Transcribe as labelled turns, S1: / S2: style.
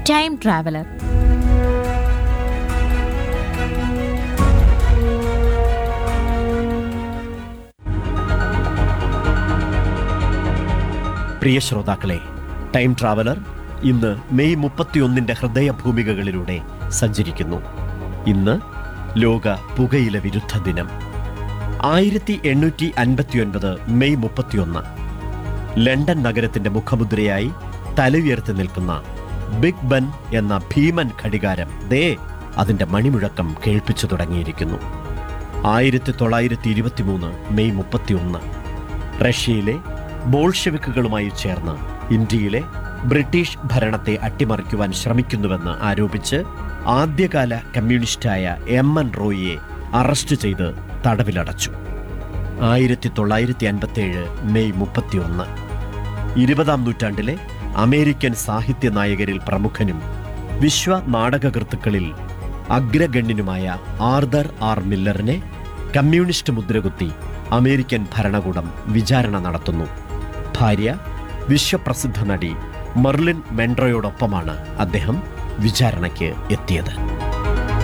S1: time traveller
S2: പ്രിയ ശ്രോതാക്കളെ time traveller ഇന്ന് മെയ് മുപ്പത്തിയൊന്നിന്റെ ഹൃദയഭൂമികകളിലൂടെ സഞ്ചരിക്കുന്നു ഇന്ന് ലോക പുകയില വിരുദ്ധ ദിനം ആയിരത്തി എണ്ണൂറ്റി അൻപത്തിയൊൻപത് മെയ് മുപ്പത്തിയൊന്ന് ലണ്ടൻ നഗരത്തിന്റെ മുഖമുദ്രയായി തല ഉയർത്തി നിൽക്കുന്ന ബിഗ് ബൻ എന്ന ഭീമൻ ഘടികാരം ദേ അതിന്റെ മണിമുഴക്കം കേൾപ്പിച്ചു തുടങ്ങിയിരിക്കുന്നു ആയിരത്തി തൊള്ളായിരത്തി ഇരുപത്തിമൂന്ന് മെയ് മുപ്പത്തിയൊന്ന് റഷ്യയിലെ ബോൾഷെവിക്കുകളുമായി ചേർന്ന് ഇന്ത്യയിലെ ബ്രിട്ടീഷ് ഭരണത്തെ അട്ടിമറിക്കുവാൻ ശ്രമിക്കുന്നുവെന്ന് ആരോപിച്ച് ആദ്യകാല കമ്മ്യൂണിസ്റ്റായ എം എൻ റോയിയെ അറസ്റ്റ് ചെയ്ത് തടവിലടച്ചു ആയിരത്തി തൊള്ളായിരത്തി അൻപത്തേഴ് മെയ് മുപ്പത്തിയൊന്ന് ഇരുപതാം നൂറ്റാണ്ടിലെ അമേരിക്കൻ സാഹിത്യ നായകരിൽ പ്രമുഖനും വിശ്വ നാടകകൃത്തുക്കളിൽ അഗ്രഗണ്യനുമായ ആർദർ ആർ മില്ലറിനെ കമ്മ്യൂണിസ്റ്റ് മുദ്രകുത്തി അമേരിക്കൻ ഭരണകൂടം വിചാരണ നടത്തുന്നു ഭാര്യ വിശ്വപ്രസിദ്ധ നടി മെർലിൻ മെൻഡ്രോയോടൊപ്പമാണ് അദ്ദേഹം വിചാരണയ്ക്ക് എത്തിയത്